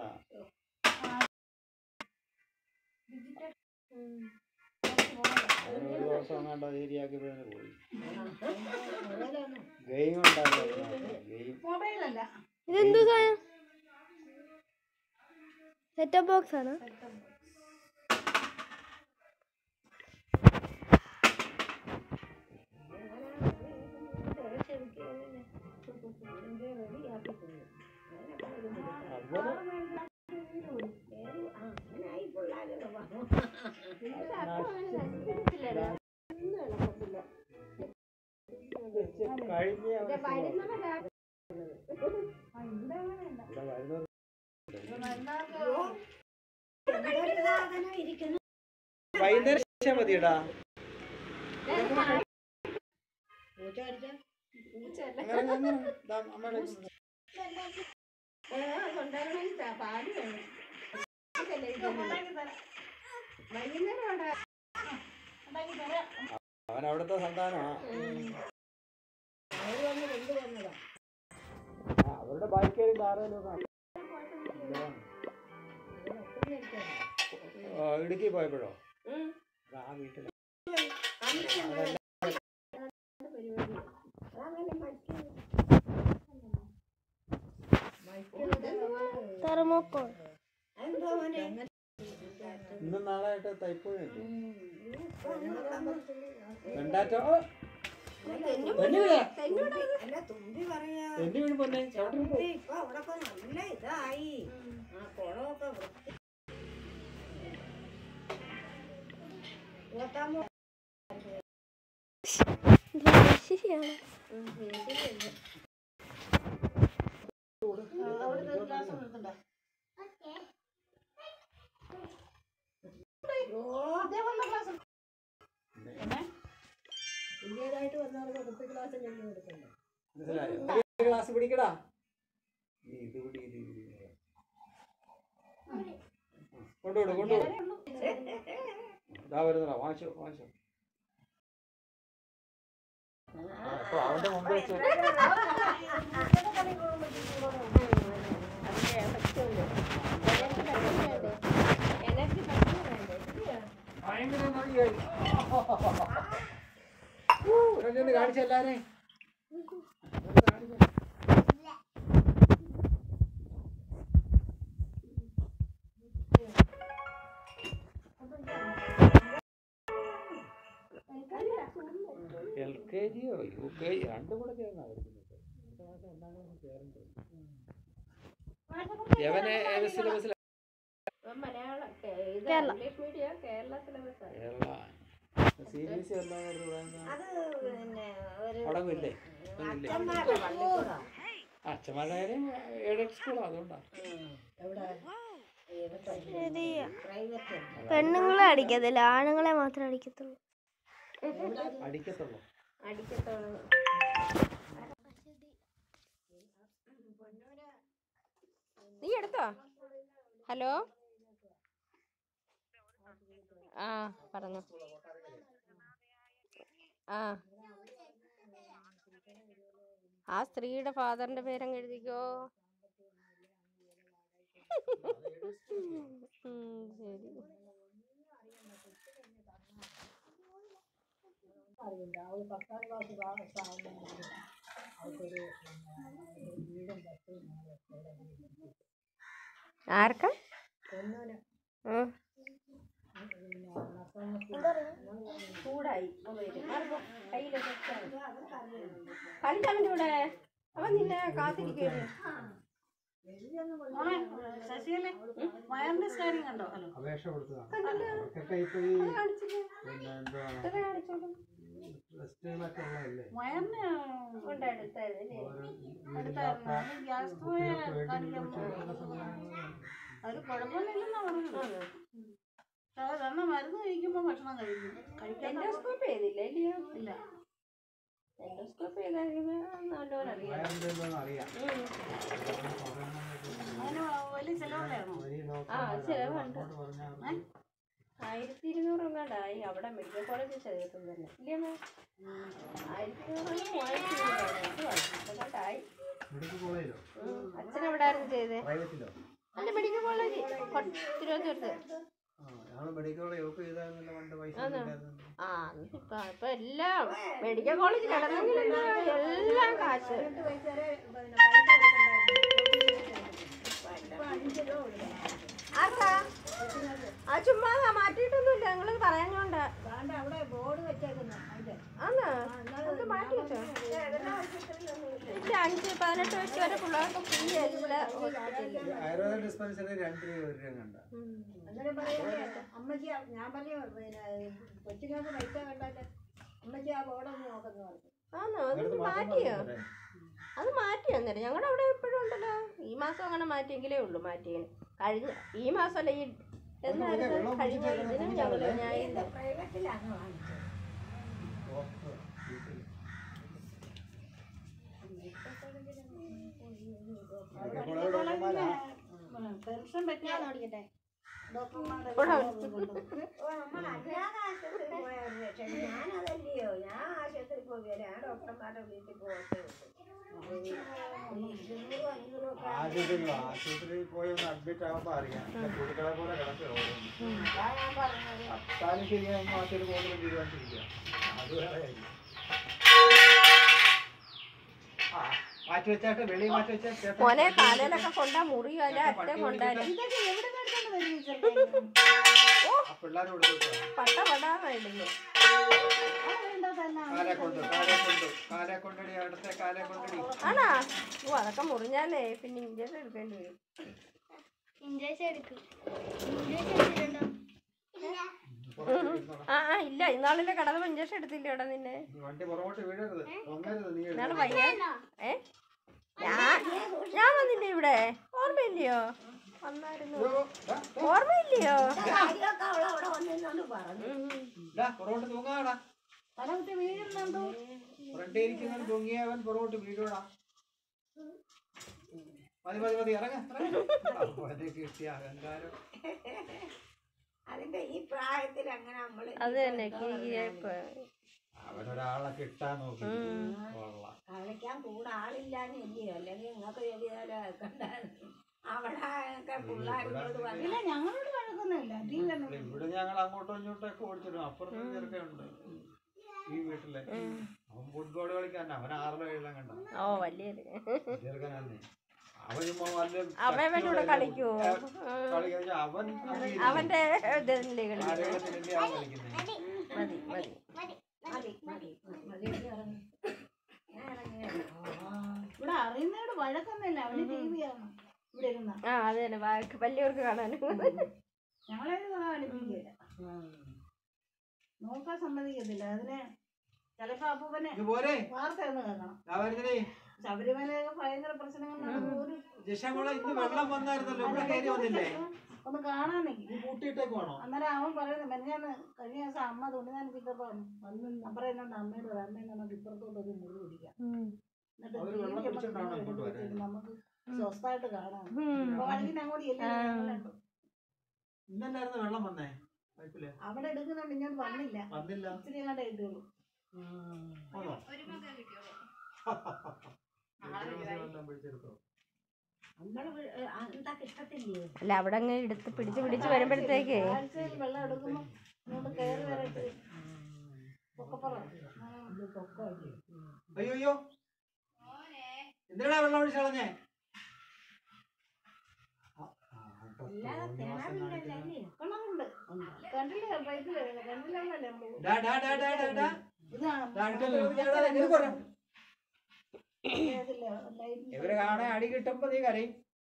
അതാ അതിന് ഒരു ദിവസം അങ്ങാണ്ട് ശരിയാക്കിയപ്പോഴേ പോയി ഗെയിം ഉണ്ടാവില്ല ഗെയിം മൊബൈലല്ല ഇതെന്തു സാധനം സെറ്റപ്പ് ബോക്സ് ആണ് അതുപോലെ കഴിഞ്ഞ ഇവിടെ വരുന്നത് വൈകുന്നേരം ശേഷം മതിയടാ അങ്ങനെ അങ്ങനെ ദാ അമ്മയുടെ കയ്യിൽ അവൻ അവിടുത്തെ സന്താനമാ ആ, അവരുടെ ബൈക്കേലും കാറേലും ഒക്കെ ആ, ഇടുക്കി പോയപ്പോഴോ ആ വീട്ടിൽ തെർമോക്കോൾ ഇന്നും നാളെ ആയിട്ട് തൈപ്പൂഴല്ലേ രണ്ടാറ്റോ അല്ല തുമ്പി പറയാ എന്നെ വീണ് പൊന്നെ ചവിട്ടി തുമ്പി ഇപ്പൊ അവിടൊക്കെ നല്ല ഇതായി ആ കുളമൊക്കെ വൃത്തി ഓത്താമോ ശരിയാണ് അവിടുത്തെ ഒരു ഗ്ലാസ് കൊടുക്കണ്ട അതേപോലുള്ള ഗ്ലാസ് പുതിയതായിട്ട് വന്നവർക്ക് കുപ്പി ഗ്ലാസ് കഴിഞ്ഞ് കൊടുക്കണ്ട മനസ്സിലായോ ഒരു ഗ്ലാസ് പിടിക്കടാ നീ ഇത് പിടി ഇത് പിടി. കൊണ്ടുവിടും കൊണ്ടുവിടും ഇതാ വരുന്നടാ വാങ്ങിച്ചോ വാങ്ങിച്ചോ അപ്പൊ അവന്റെ മുമ്പ് വെച്ച് ഭയങ്കര നദിയായി ഇതൊക്കെ കാണിച്ചല്ലാരേ എൽ കെ ജിയോ യു കെ ജി രണ്ടും കൂടെ ചേർന്നാ പഠിക്കുന്നത് യവനെ ഏത് സിലബസിലാണ് Malayalam Kerala. English medium Kerala syllabus Kerala C B S E എല്ലാം അത് പിന്നെ ഒരു അടവില്ലേ അച്ഛന്മാരുടെ പള്ളിക്കൂടാ അച്ഛന്മാരുടെ കാര്യം എയ്ഡഡ് സ്കൂളാണ് അതുകൊണ്ടാണ് എവിടെ ശരിയാ പ്രൈവറ്റ് പെണ്ണുങ്ങളെ അടിക്കത്തില്ല ആണുങ്ങളെ മാത്രമേ അടിക്കത്തുള്ളൂ അടിക്കത്തുള്ളൂ അടിക്കത്തോളം നീ എടുത്തോ ഹലോ ആ പറഞ്ഞു ആ ആ സ്ത്രീയുടെ ഫാദറിന്റെ പേരങ്ങ് എഴുതിക്കോ ഉം, ശരി അവള് പത്താം ക്ലാസ് പാസ്സാവുമ്പോൾ അവൾക്കൊരു വീടും ബസ്സും ആർക്കാ പൊന്നൂന് ഉം. ചൂടായി കളിച്ചവന്റെ കൂടെ അവൻ നിന്നെ കാത്തിരിക്കുന്നു മോളെ ശശിയല്ലേ വയറിന്റെ കാര്യം കണ്ടോ ഹലോ അപേക്ഷ കൊടുത്തതാണ് അവർക്കൊക്കെ ഇപ്പൊ ഈ പിന്നെ എന്തുവാ ടെസ്റ്റുകളൊക്കെ ഉള്ളതല്ലേ വയറിന് കൊണ്ട് എടുത്തായിരുന്നു ഓരോ എടുത്തായിരുന്നു അത് ഗ്യാസ് പോയ കാണിക്കാൻ അത് കുഴപ്പമൊന്നുമില്ലെന്നാ പറഞ്ഞത് പക്ഷെ കാരണം മരുന്ന് കഴിക്കുമ്പോ ഭക്ഷണം കഴിക്കും കഴിക്കാൻ എൻഡോസ്കോപ്പ് ചെയ്തില്ല ഇല്ലയോ ഇല്ല എൻഡോസ്കോപ്പ് ചെയ്താൽ നല്ലപോലെ അറിയാം വയറിന്റെ എന്താണെന്ന് അറിയാം അതിന് വലിയ ചിലവുണ്ടായിരുന്നു വലിയ ആ, ചിലവുണ്ട്. ഡോക്ടർ പറഞ്ഞാൽ ആയിരത്തി ഇരുന്നൂറ് എങ്ങാണ്ടായി അവിടെ മെഡിക്കൽ കോളേജിൽ ചേർക്കും തന്നെ ഇല്ലയോ ആയിരത്തി ഇരുന്നൂറ് മൂവായിരത്തി ഇരുന്നൂറ് എങ്ങാണ്ടായി മെഡിക്കൽ കോളേജിലോ അച്ഛൻ എവിടെ ആയിരുന്നു ചെയ്തേ പ്രൈവറ്റിലോ അല്ല മെഡിക്കൽ തിരുവനന്തപുരത്ത് ആ ഞങ്ങൾ മെഡിക്കൽ കോളേജ് യോക്ക് ചെയ്തായിരുന്നല്ലോ പണ്ട് പൈസ ആണോ? ഇല്ലായിരുന്നു. ആ ഇപ്പൊ ഇപ്പൊ എല്ലാം മെഡിക്കൽ കോളേജ് കിടന്നെങ്കിലും എല്ലാം കാശ് പൈസ വരെ പിന്നെ പൈസ കൊടുക്കണ്ടായിരുന്നു ഇപ്പൊ അഞ്ച് രൂപ കൊടുക്കണം ആർക്കാ ആ ചുമ്മാ മാറ്റിയിട്ടൊന്നുമില്ല നിങ്ങളത് പറയാഞ്ഞോണ്ട അതുകൊണ്ട് അവിടെ ബോർഡ് വെച്ചേക്കുന്നു അതിന്റെ ആന്നാ അത് മാറ്റി വെച്ചോ ഇല്ല അഞ്ച് പതിനെട്ട് വയസ്സ് വരെ പിള്ളേർക്ക് ഫ്രീ എല്ലാ ഹോസ്പിറ്റലിലും ആയുർവേദ ഡിസ്പെൻസറി രണ്ട് രൂപ ഒരു രൂപ കണ്ട അന്നേരം പറയുന്നത് അമ്മച്ചി ആ- ഞാൻ പറഞ്ഞു പിന്നെ കൊച്ചുങ്ങൾക്ക് പൈസ കണ്ടാല് അമ്മച്ചി ആ ബോർഡൊന്ന് നോക്കുന്നു പറഞ്ഞു ആന്നോ അത് മാറ്റിയോ അത് മാറ്റി അന്നേരം ഞങ്ങളുടെ അവിടെ എപ്പോഴും ഉണ്ടല്ലോ ഈ മാസം അങ്ങനെ മാറ്റിയെങ്കിലേ ഉള്ളൂ മാറ്റിയത് കഴിഞ്ഞ ഈ മാസമല്ല ഈ എന്നായിരുന്നു കഴിഞ്ഞ ഇതിനും ഞങ്ങള് ഞാൻ പ്രൈവറ്റിലാണ് വാങ്ങിച്ചത് പെൻഷൻ പറ്റിയാ ഡോക്ടർമാരുടെ ഇവിടെ ഓ നമ്മൾ അല്ലാതെ ആശുപത്രിയിൽ പോയ ഒരു രക്ഷ ഞാനതല്ലയോ ഞാൻ ആശുപത്രിയിൽ പോവുകയല്ലേ ആ ഡോക്ടർമാരുടെ വീട്ടിൽ പോകത്തേ ഉള്ളൂ ഈ ഇരുന്നൂറും അഞ്ഞൂറും ഒക്കെ ആശുപത്രിയിൽ ആശുപത്രിയിൽ പോയി ഒന്ന് അഡ്മിറ്റ് ആകുമ്പോ അറിയാം കുടുക്കളെ പോലെ കിടക്കുക അതാ ഞാൻ പറഞ്ഞത് അത്താലും ശരിയാകുമ്പോൾ ആശുപത്രി പോകുമ്പോൾ തീരുമാനിച്ചിരിക്കുക അത് വേറെ കാര്യം. ആ, മാറ്റി വെച്ചാട്ട് വെളി മാറ്റി വെച്ചാൽ ചേട്ടൻ മോനെ കാലയിലൊക്കെ കൊണ്ടാ മുറിയല്ല അറ്റ കൊണ്ടാലും ഇതൊക്കെ എവിടെ നിന്നെടുത്തോണ്ട് വരും ഈ ചെറുക്കൻ? ആ പിള്ളേരോട് കൊടുക്കുക. പട്ട പടാന്നില്ലേ അതെന്താ തന്നെ കാലെ കൊണ്ട് കാലെ കൊണ്ട് കാലെ കൊണ്ടടി അവിടുത്തെ കാലെ കൊണ്ടടി ആണാ ഓ അതൊക്കെ മുറിഞ്ഞാലേ പിന്നെ ഇഞ്ചക്ഷൻ എടുക്കേണ്ടി വരും ഇഞ്ചക്ഷൻ എടുക്കും ഇഞ്ചക്ഷൻ എടുത്തിട്ടുണ്ടോ ആ ആ ഇല്ല ഇന്നാളിലെ കടന്ന് ഇഞ്ചക്ഷൻ എടുത്തില്ല ഇവിടെ നിന്നെ നീ വണ്ടി പുറകോട്ട് വീഴരുത് പൊങ്ങരുത് നീ ഇന്നാള് പയ്യ ഏ ഞാൻ ഞാൻ വന്നില്ലേ ഇവിടെ ഓർമ്മയില്ലയോ വന്നായിരുന്നു അയ്യോ, ദാ, ഓർമ്മയില്ലയോ കാര്യമൊക്കെ അവൾ അവിടെ വന്നിരുന്നോണ്ട് പറഞ്ഞു ഉം. ദാ, പുറകോട്ട് തൂങ്ങാടാ തല കുത്തി വീഴുന്നുണ്ടോ ഫ്രണ്ട് ഇരിക്കുന്നവൻ തൂങ്ങിയവൻ പുറകോട്ട് വീഴോടാ മതി മതി മതി ഇറങ്ങ അവനെ കിട്ടിയ അഹങ്കാരം അതിന്റെ ഈ പ്രായത്തിൽ അങ്ങനെ നമ്മള് അത് തന്നെ കീഴേപ്പ് അവനൊരാളെ കിട്ടാൻ നോക്കി കൊള്ളാം കളിക്കാൻ കൂടെ ആളില്ലാന്ന് ഇല്ലയോ അല്ലെങ്കിൽ നിങ്ങൾക്ക് എഴുതിയാലോ കണ്ടായിരുന്നു അവിടെ ഒക്കെ പിള്ളേരോട് വന്ന് ഇല്ല ഞങ്ങളോട് വഴക്കൊന്നുമില്ല ടീ കണ്ടു ഇവിടെ ഞങ്ങൾ അങ്ങോട്ടും ഇങ്ങോട്ടും ഒക്കെ ഓടിച്ചിടും അപ്പുറത്ത് ചെറുക്കുണ്ട് ഈ വീട്ടിലെ അവൻ ഫുട്ബോൾ കളിക്കാൻ അവൻ ആറിലോ ഏഴിലും കണ്ട ഓ വലിയ ചെറുക്കനാന്നേ അവൻ ചുമ്മാ വല്ല അവനോട് കളിക്കുവോ കളി കഴിഞ്ഞാൽ അവൻ അവന്റെ ഇതില്ലേ കളി ആരോഗ്യത്തിനല്ലേ അവൻ കളിക്കുന്നത് മതി മതി മതി മതി മതി ഇനി ഇറങ്ങ്. ഞാൻ ഇറങ്ങിയല്ലോ. ഇവിടെ അറിയുന്നവരോട് വഴക്കൊന്നുമില്ല അവന് ടി വി ആണ് ഇവിടെ ഇരുന്ന ആ അത് തന്നെ വാ- വലിയവർക്ക് കാണാനും ഞങ്ങളെ കാണിപ്പിക്കില്ല നോക്കാൻ സമ്മതിക്കത്തില്ല അതിന് ചിലപ്പോ അപ്പൂപ്പനെ ഇത് പോരെ വാർത്ത ഒന്ന് കേൾക്കണം ഞാൻ വരുന്നതേ ശബരിമലയൊക്കെ ഭയങ്കര പ്രശ്നങ്ങൾ നടക്കുമ്പോ ഒരു ജിഷാമോളെ ഇന്ന് വെള്ളം വന്നായിരുന്നല്ലോ ഇവിടെ കയറി വന്നില്ലേ ഒന്ന് കാണാനെങ്കിൽ ഇത് പൂട്ടിയിട്ടേക്ക് വേണോ അന്നേരം അവൻ പറയുന്നത് മെനഞ്ഞാന്ന് കഴിഞ്ഞ ദിവസം അമ്മ തുണി നനച്ചിട്ടപ്പോ വന്നു അപ്പുറം എന്നോട് അമ്മയോട് പറയാം അമ്മ നമുക്ക് ഇപ്പുറത്തോട്ട് ഒരു മുറി പിടിക്കാം എന്നിട്ട് അവര് വെള്ളം ടി വി നമുക്ക് കുടിച്ചിട്ടാണോ എടുത്ത് ഇങ്ങോട്ട് വെച്ചിട്ട് നമുക്ക് സ്വസ്ഥമായിട്ട് കാണാം അപ്പൊ വഴക്കിന് അങ്ങോട്ട് ചെല്ലില്ല ഇന്നല്ലായിരുന്നു വെള്ളം വന്നേ പൈപ്പില് അവിടെ എടുക്കുന്നുണ്ട് ഇങ്ങോട്ട് വന്നില്ല വന്നില്ല ഇച്ചിരി അങ്ങോട്ടേ കിട്ടുള്ളൂ ആണോ? എല്ലാം പിടിച്ചെടുത്തോ നമ്മള് വി- ഏ, എന്താ കിട്ടത്തില്ലേ അല്ല അവിടെ അങ്ങ് എടുത്ത് പിടിച്ച് പിടിച്ച് വരുമ്പോഴത്തേക്ക് ആഴ്ചയിൽ വെള്ളം എടുക്കുമ്പോ ഇങ്ങോട്ട് കയറി വരട്ട് പൊക്കപ്പുറം ഇത് പൊക്കമില്ലേ അയ്യോ അയ്യോ എന്തിനാ വെള്ളം ഒഴിച്ച് കളഞ്ഞേ അല്ലാതെ കിണറില്ലല്ലേ അല്ലേ? കിണറുണ്ട് കണ്ടില്ലേ പൈപ്പില് കണ്ടില്ലല്ലേ നമ്മള് ഡാ, ഡാ, ഡാ, ഡാ, ഡാ, ഡാ. ഇതാണ് ഡാ, അടുക്കൽ ഒരു ചേട്ടാ, ദേ ഇങ്ങ് പോരെ. ഇതില്ലേ, ലൈറ്റ് ഇവര് കാണാൻ അടി കിട്ടുമ്പോ നീ കരയും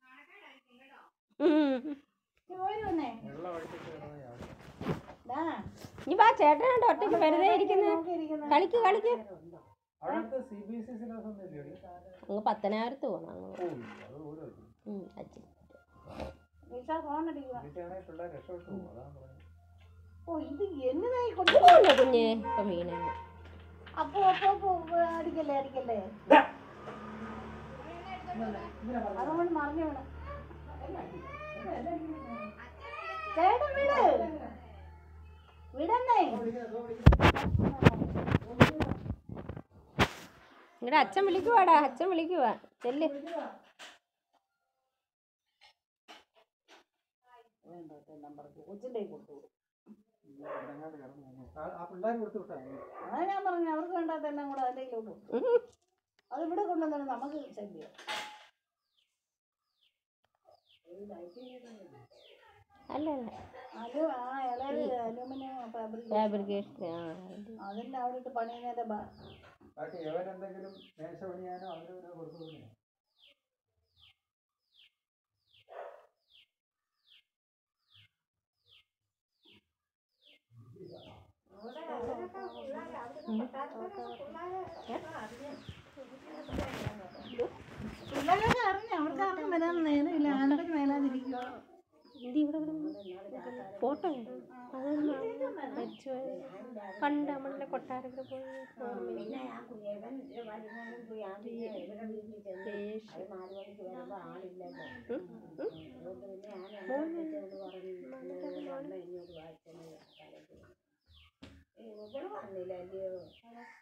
പോയി വന്നേ വെള്ളം ഒഴിച്ചിട്ട് കിടന്ന് ചാടും. ഡാ ഇനി വാ ചേട്ടനുണ്ട് ഒറ്റയ്ക്ക് വെറുതെ ഇരിക്കുന്നത് നോക്കിയിരിക്കുന്ന കളിക്ക് കളിക്ക് അവിടെ അടുത്ത് C B S E syllabus ഒന്നും ഇല്ലേ അങ്ങ് പത്തനായിരത്ത് പോകണം അങ്ങ് ഓ അത് ദൂരം അല്ലേ. ഉം, അച്ഛൻ നിഷ ഫോൺ അടിക്കുക വീട്ടിലാണെങ്കിൽ പിള്ളേർ രക്ഷപ്പെട്ടു പോകും അതാണ് പറയുന്നത് ഓ ഇത് എന്നതായി കൊണ്ട് ഇതുകൊണ്ട് കുഞ്ഞ് ഇപ്പൊ വീണ അപ്പൊ അപ്പൊ അപ്പൊ അടിക്കല്ലേ അടിക്കല്ലേ അതുകൊണ്ട് മറിഞ്ഞു വീണ് ചേട്ടൻ വീട് വിടന്നേ നിങ്ങളുടെ അച്ഛൻ വിളിക്കുവാടാ അച്ഛൻ വിളിക്കുവാ ചെല്ല് കണ്ടോ നമ്പർക്ക് കൊച്ചിൻ്റെ കൊടുത്തു വിടും. അങ്ങോട്ട് കിടന്നു പോകുന്നു. ആ- ആ പിള്ളേർ കൊടുത്തു വിട്ടാ മതി. അതാ ഞാൻ പറഞ്ഞു അവർക്ക് വേണ്ടാത്തെല്ലാം കൂടെ അതിൻ്റെ കയ്യിലോട്ട് കൊടുക്കും അത് ഇവിടെ കൊണ്ടുവന്നാണ് നമുക്ക് ശല്യം അല്ല അല്ല അത് ആ ഇളയത് അലൂമിനിയം ഫാബ്രിക് ഫാബ്രിക്കേഷൻ ആ അതിൻ്റെ അവിടെ ഇട്ട് പണിയുന്നതിൻ്റെ ബാ ബാക്കി എവരെന്തെങ്കിലും മേശ പണിയാനോ അതിനോ കൊടുത്തു വിടുന്നു അവിടെ അവരൊക്കെ പിള്ളേര് അവരൊക്കെ കൊട്ടാരത്തിലൊക്കെ പിള്ളേരെ അറിഞ്ഞു പിള്ളേരൊക്കെ അറിഞ്ഞു അവർക്ക് ആർക്കും വരാൻ നേരമില്ല ആനടക്ക് മേലാതിരിക്കുക ഇത് ഇവിടെ ഫോട്ടോ അതൊന്നും മരിച്ചു പണ്ട് നമ്മളുടെ കൊട്ടാരത്തിൽ പോയി പിന്നെ ആ കുഞ്ഞേവൻ വൈകുന്നേരം പോയി ആ പിന്നെ ഇവരുടെ വീട്ടിൽ ചെന്ന് അത് നാല് മണിക്ക് വരുമ്പോ ആളില്ലല്ലോ അതുകൊണ്ട് പിന്നെ ഞാൻ എന്താ വെച്ചത് പറഞ്ഞു അമ്മ ഇങ്ങോട്ട് വായിച്ചത് ഇവള് വന്നില്ല അല്ലയോ